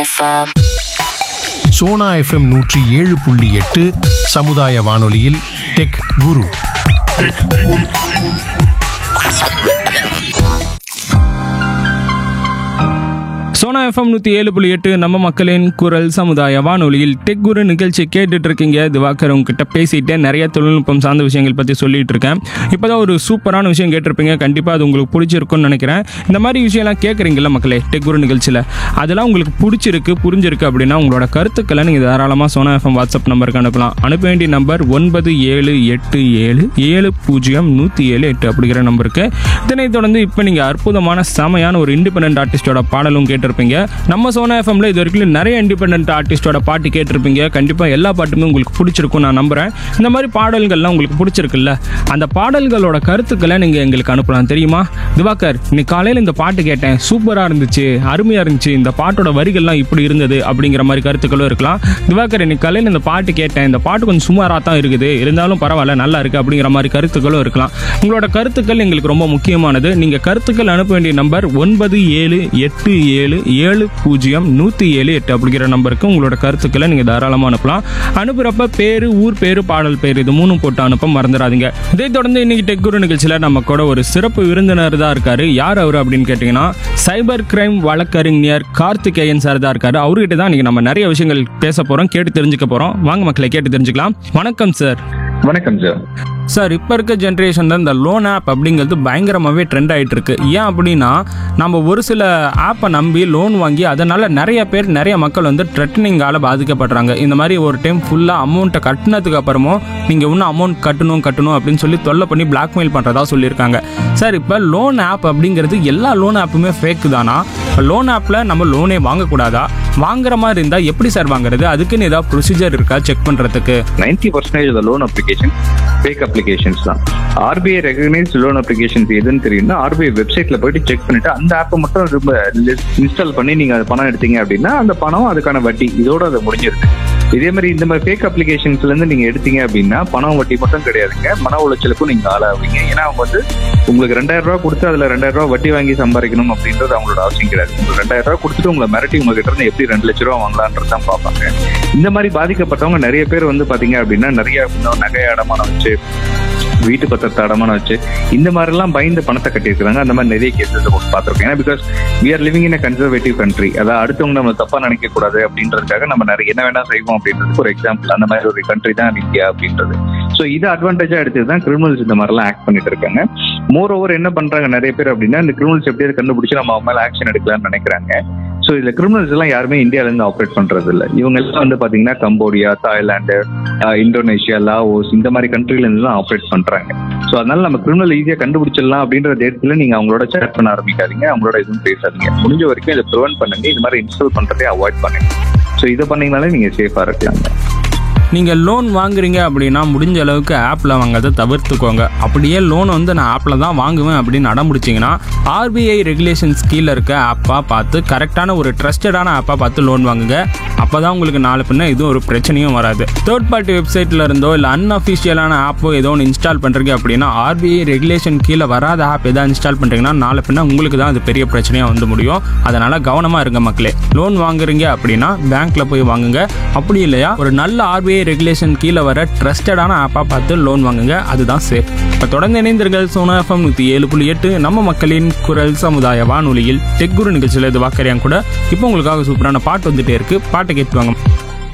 FM. Sona FM நூற்றி ஏழு புள்ளி எட்டு சமுதாய வானொலியில் டெக் குரு சோனா எஃப்எம் நூற்றி ஏழு புள்ளி எட்டு நம்ம மக்களின் குரல் சமுதாய வானொலியில் டெக் குரு நிகழ்ச்சி கேட்டுட்டு இருக்கீங்க திவாகர் உங்ககிட்ட பேசிட்டு நிறைய தொழில்நுட்பம் சார்ந்த விஷயங்கள் பற்றி சொல்லிட்டு இருக்கேன் இப்போ தான் ஒரு சூப்பரான விஷயம் கேட்டிருப்பீங்க கண்டிப்பாக அது உங்களுக்கு பிடிச்சிருக்கும்னு நினைக்கிறேன் இந்த மாதிரி விஷயம்லாம் கேட்குறீங்கல்ல மக்களே டெக் குரு நிகழ்ச்சியில் அதெல்லாம் உங்களுக்கு பிடிச்சிருக்கு புரிஞ்சிருக்கு அப்படின்னா உங்களோட கருத்துக்களை நீங்கள் தாராளமாக சோனா எஃப்எம் வாட்ஸ்அப் நம்பருக்கு அனுப்பலாம் அனுப்ப வேண்டிய நம்பர் ஒன்பது ஏழு எட்டு ஏழு ஏழு பூஜ்ஜியம் நூற்றி ஏழு எட்டு அப்படிங்கிற நம்பருக்கு இதனைத் தொடர்ந்து இப்போ நீங்கள் அற்புதமான செமையான ஒரு இண்டிபெண்டன்ட் ஆர்டிஸ்டோட பாடலும் கேட்டிருப்பீங்க நம்ம சோனா எஃப்எம்ல இது வரைக்கும் நிறைய இண்டிபெண்டன்ட் ஆர்டிஸ்டோட பாட்டு கேட்டிருப்பீங்க கண்டிப்பாக எல்லா பாட்டுமே உங்களுக்கு பிடிச்சிருக்கும் நான் நம்புறேன் இந்த மாதிரி பாடல்கள்லாம் உங்களுக்கு பிடிச்சிருக்குல்ல அந்த பாடல்களோட கருத்துக்களை நீங்கள் எங்களுக்கு அனுப்பலாம் தெரியுமா திவாகர் இன்னைக்கு காலையில் இந்த பாட்டு கேட்டேன் சூப்பராக இருந்துச்சு அருமையாக இருந்துச்சு இந்த பாட்டோட வரிகள்லாம் இப்படி இருந்தது அப்படிங்கிற மாதிரி கருத்துக்களும் இருக்கலாம் திவாகர் இன்னைக்கு காலையில் இந்த பாட்டு கேட்டேன் இந்த பாட்டு கொஞ்சம் சுமாராக தான் இருக்குது இருந்தாலும் பரவாயில்ல நல்லா இருக்கு அப்படிங்கிற மாதிரி கருத்துக்களும் இருக்கலாம் உங்களோட கருத்துக்கள் எங்களுக்கு ரொம்ப முக்கியமானது நீங்கள் கருத்துக்கள் அனுப்ப வேண்டிய நம்பர் ஒன்பது ஏழு எட்டு ஏழு ஏழு பூஜ்ஜியம் நூற்றி ஏழு எட்டு அப்படிங்கிற நம்பருக்கு உங்களோட கருத்துக்களை நீங்கள் தாராளமாக அனுப்பலாம் அனுப்புகிறப்ப பேர் ஊர் பேர் பாடல் பேர் இது மூணும் போட்டு அனுப்ப மறந்துடாதீங்க இதை தொடர்ந்து இன்னைக்கு டெக் குரு நிகழ்ச்சியில் நம்ம கூட ஒரு சிறப்பு விருந்தினர் தான் இருக்காரு யார் அவர் அப்படின்னு கேட்டிங்கன்னா சைபர் கிரைம் வழக்கறிஞர் கார்த்திகேயன் சார் தான் இருக்காரு அவர்கிட்ட தான் இன்னைக்கு நம்ம நிறைய விஷயங்கள் பேச போகிறோம் கேட்டு தெரிஞ்சுக்க போகிறோம் வாங்க மக்களை கேட்டு தெரிஞ்சுக்கலாம் வணக்கம் சார் வணக்கம் சார் சார் இப்போ இருக்க ஜென்ரேஷனில் இந்த லோன் ஆப் அப்படிங்கிறது பயங்கரமாகவே ட்ரெண்ட் ஆகிட்டு இருக்கு ஏன் அப்படின்னா நம்ம ஒரு சில ஆப்பை நம்பி லோன் வாங்கி அதனால் நிறைய பேர் நிறைய மக்கள் வந்து த்ரெட்டனிங்கால் பாதிக்கப்படுறாங்க இந்த மாதிரி ஒரு டைம் ஃபுல்லாக அமௌண்ட்டை கட்டினதுக்கு அப்புறமும் நீங்கள் இன்னும் அமௌண்ட் கட்டணும் கட்டணும் அப்படின்னு சொல்லி தொல்லை பண்ணி பிளாக்மெயில் பண்ணுறதா சொல்லியிருக்காங்க சார் இப்போ லோன் ஆப் அப்படிங்கிறது எல்லா லோன் ஆப்புமே ஃபேக்கு தானா லோன் ஆப்பில் நம்ம லோனே வாங்கக்கூடாதா வாங்குற மாதிரி இருந்தால் எப்படி சார் வாங்குறது அதுக்குன்னு ஏதாவது ப்ரொசீஜர் இருக்கா செக் பண்ணுறதுக்கு ninety percentage loan application fake applications தான் ஆர்பிஐ ரெகனைஸ் லோன் அப்ளிகேஷன்ஸ் எதுன்னு தெரியும்னா ஆர்பிஐ வெப்சைட்ல போயிட்டு செக் பண்ணிட்டு அந்த ஆப்பை மட்டும் ரொம்ப இன்ஸ்டால் பண்ணி நீங்க அது பணம் எடுத்தீங்க அப்படின்னா அந்த பணம் அதுக்கான வட்டி இதோட அது முடிஞ்சிருது இதே மாதிரி இந்த மாதிரி ஃபேக் அப்ளிகேஷன்ஸ்ல இருந்து நீங்க எடுத்தீங்க அப்படின்னா பணம் வட்டி மட்டும் கிடையாதுங்க மன உளைச்சலுக்கும் நீங்க ஆளாவீங்க ஏன்னா அவங்க வந்து உங்களுக்கு ரெண்டாயிரம் ரூபாய் கொடுத்து அதுல ரெண்டாயிரம் ரூபாய் வட்டி வாங்கி சம்பாதிக்கணும் அப்படின்றது அவங்களோட அவசியம் கிடையாது உங்களுக்கு ரெண்டாயிரம் ரூபாய் கொடுத்துட்டு உங்களை மிரட்டி உங்ககிட்ட இருந்து எப்படி ரெண்டு லட்ச ரூபா வாங்கலான்றது தான் பார்ப்பாங்க இந்த மாதிரி பாதிக்கப்பட்டவங்க நிறைய பேர் வந்து பாத்தீங்க அப்படின்னா நிறைய இன்னும் நகை அடமானம் வச்சு வீட்டு பத்திரத்தை அடமானம் வச்சு இந்த மாதிரிலாம் பயந்து பணத்தை கட்டியிருக்கிறாங்க அந்த மாதிரி நிறைய கேசஸ் பார்த்துருக்கோம் ஏன்னா because we are living in conservative country அதாவது அடுத்தவங்க நம்ம தப்பா நினைக்க கூடாது அப்படின்றதுக்காக நம்ம நிறைய என்ன வேணா செய்வோம் அப்படின்றதுக்கு ஒரு எக்ஸாம்பிள் அந்த மாதிரி ஒரு கண்ட்ரி தான் இந்தியா அப்படின்றது ஸோ இது அட்வான்டேஜா எடுத்து தான் கிரிமினல்ஸ் இந்த மாதிரிலாம் ஆக்ட் பண்ணிட்டு இருக்காங்க மோர் ஓவர் என்ன பண்றாங்க நிறைய பேர் அப்படின்னா இந்த கிரிமினல்ஸ் எப்படியாவது கண்டுபிடிச்சு நம்ம அவங்க மேல ஆக்ஷன் எடுக்கலாம்னு நினைக்கிறாங்க ஸோ இதுல கிரிமினல்ஸ் எல்லாம் யாருமே இந்தியால இருந்து ஆப்ரேட் பண்றது இல்ல இவங்க எல்லாம் வந்து பாத்தீங்கன்னா Cambodia Thailand ah Indonesia Laos இந்த மாதிரி கண்ட்ரில இருந்து தான் ஆப்ரேட் பண்றாங்க ஸோ அதனால நம்ம கிரிமினல் ஈஸியா கண்டுபிடிச்சிடலாம் அப்படின்ற இடத்துல நீங்க அவங்களோட சேட் பண்ண ஆரம்பிக்காதீங்க அவங்களோட எதுவும் பேசாதீங்க முடிஞ்ச வரைக்கும் இதை ப்ரிவென்ட் பண்ணுங்க இது மாதிரி இன்ஸ்டால் பண்றதே அவாய்ட் பண்ணுங்க ஸோ இதை பண்ணீங்கனாலே நீங்க சேஃபா இருக்கலாங்க நீங்கள் லோன் வாங்குறீங்க அப்படின்னா முடிஞ்ச அளவுக்கு ஆப்பில் வாங்குறதை தவிர்த்துக்கோங்க அப்படியே லோன் வந்து நான் ஆப்பில் தான் வாங்குவேன் அப்படின்னு அடம்பிடிச்சிங்கன்னா ஆர்பிஐ ரெகுலேஷன்ஸ் கீழே இருக்க ஆப்பாக பார்த்து கரெக்டான ஒரு ட்ரஸ்டடான ஆப்பாக பார்த்து லோன் வாங்குங்க அப்போ தான் உங்களுக்கு நாலு பின்ன எதுவும் ஒரு பிரச்சனையும் வராது தேர்ட் பார்ட்டி வெப்சைட்டில் இருந்தோ இல்லை அன்அஃபிஷியலான ஆப்போ ஏதோ ஒன்று இன்ஸ்டால் பண்ணுறீங்க அப்படின்னா ஆர்பிஐ ரெகுலேஷன் கீழே வராத ஆப் எதாவது இன்ஸ்டால் பண்ணுறீங்கன்னா நாலு பின்ன உங்களுக்கு தான் அது பெரிய பிரச்சனையாக வந்து முடியும் அதனால் கவனமாக இருங்க மக்களே லோன் வாங்குறீங்க அப்படின்னா பேங்க்கில் போய் வாங்குங்க அப்படி இல்லையா ஒரு நல்ல ஆர்பிஐ ரெகுலேஷன் கீழே வர ட்ரஸ்டடான ஆப்பாக பார்த்து லோன் வாங்குங்க அதுதான் சேஃப் இப்போ தொடர்ந்து இணைந்தீர்கள் சோனா எஃப்எம் நூற்றி ஏழு புள்ளி எட்டு நம்ம மக்களின் குரல் சமுதாய வானொலியில் டெக் குரு நிகழ்ச்சியில் இது வாக்கறியாங்க கூட இப்போ உங்களுக்காக சூப்பரான பாட்டு வந்துட்டே இருக்கு பாட்டை கேட்டுவாங்க